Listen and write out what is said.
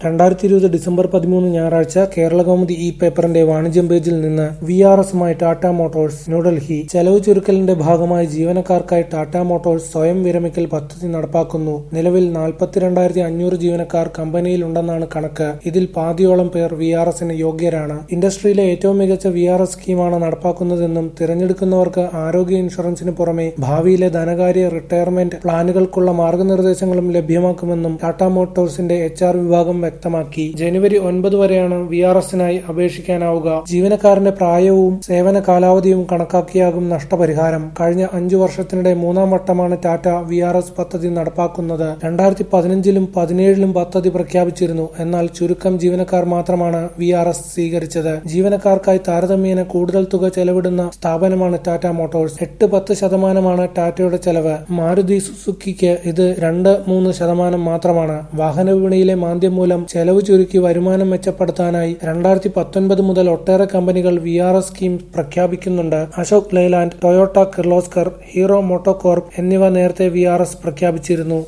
രണ്ടായിരത്തി ഇരുപത് ഡിസംബർ പതിമൂന്ന് ഞായറാഴ്ച കേരളകൗമുദി ഇ പേപ്പറിന്റെ വാണിജ്യം പേജിൽ നിന്ന് വി ആർ എസുമായി ടാറ്റ മോട്ടോഴ്സ് ന്യൂഡൽഹി ചെലവ് ചുരുക്കലിന്റെ ഭാഗമായി ജീവനക്കാർക്കായി ടാറ്റ മോട്ടോഴ്സ് സ്വയം വിരമിക്കൽ പദ്ധതി നടപ്പാക്കുന്നു നിലവിൽ നാൽപ്പത്തിരണ്ടായിരത്തി അഞ്ഞൂറ് ജീവനക്കാർ കമ്പനിയിലുണ്ടെന്നാണ് കണക്ക് ഇതിൽ പാതിയോളം പേർ വി ആർ എസിന് യോഗ്യരാണ് ഇൻഡസ്ട്രിയിലെ ഏറ്റവും മികച്ച വി ആർ എസ് സ്കീമാണ് നടപ്പാക്കുന്നതെന്നും തിരഞ്ഞെടുക്കുന്നവർക്ക് ആരോഗ്യ ഇൻഷുറൻസിന് പുറമെ ഭാവിയിലെ ധനകാര്യ റിട്ടയർമെന്റ് പ്ലാനുകൾക്കുള്ള മാർഗനിർദ്ദേശങ്ങളും ലഭ്യമാക്കുമെന്നും ടാറ്റ മോട്ടോഴ്സിന്റെ എച്ച് ആർ വിഭാഗം വ്യക്തമാക്കി ജനുവരി ഒൻപത് വരെയാണ് വി ആർ എസിനായി അപേക്ഷിക്കാനാവുക ജീവനക്കാരന്റെ പ്രായവും സേവന കാലാവധിയും കണക്കാക്കിയാകും നഷ്ടപരിഹാരം കഴിഞ്ഞ അഞ്ചു വർഷത്തിനിടെ മൂന്നാം വട്ടമാണ് ടാറ്റ വി ആർ എസ് പദ്ധതി നടപ്പാക്കുന്നത് രണ്ടായിരത്തി പതിനഞ്ചിലും പതിനേഴിലും പദ്ധതി പ്രഖ്യാപിച്ചിരുന്നു എന്നാൽ ചുരുക്കം ജീവനക്കാർ മാത്രമാണ് വി ആർ എസ് സ്വീകരിച്ചത് ജീവനക്കാർക്കായി താരതമ്യേന കൂടുതൽ തുക ചെലവിടുന്ന സ്ഥാപനമാണ് ടാറ്റ മോട്ടോഴ്സ് എട്ട് പത്ത് ശതമാനമാണ് ടാറ്റയുടെ ചെലവ് മാരുതി സുസുക്കിക്ക് ഇത് രണ്ട് മൂന്ന് ശതമാനം മാത്രമാണ് വാഹന വിപണിയിലെ മാന്ദ്യം മൂലം ചെലവ് ചുരുക്കി വരുമാനം മെച്ചപ്പെടുത്താനായി രണ്ടായിരത്തി പത്തൊൻപത് മുതൽ ഒട്ടേറെ കമ്പനികൾ വി ആർ എസ് സ്കീം പ്രഖ്യാപിക്കുന്നുണ്ട് Ashok Leyland Toyota Kirloskar Hero MotoCorp എന്നിവ നേരത്തെ വി ആർ എസ് പ്രഖ്യാപിച്ചിരുന്നു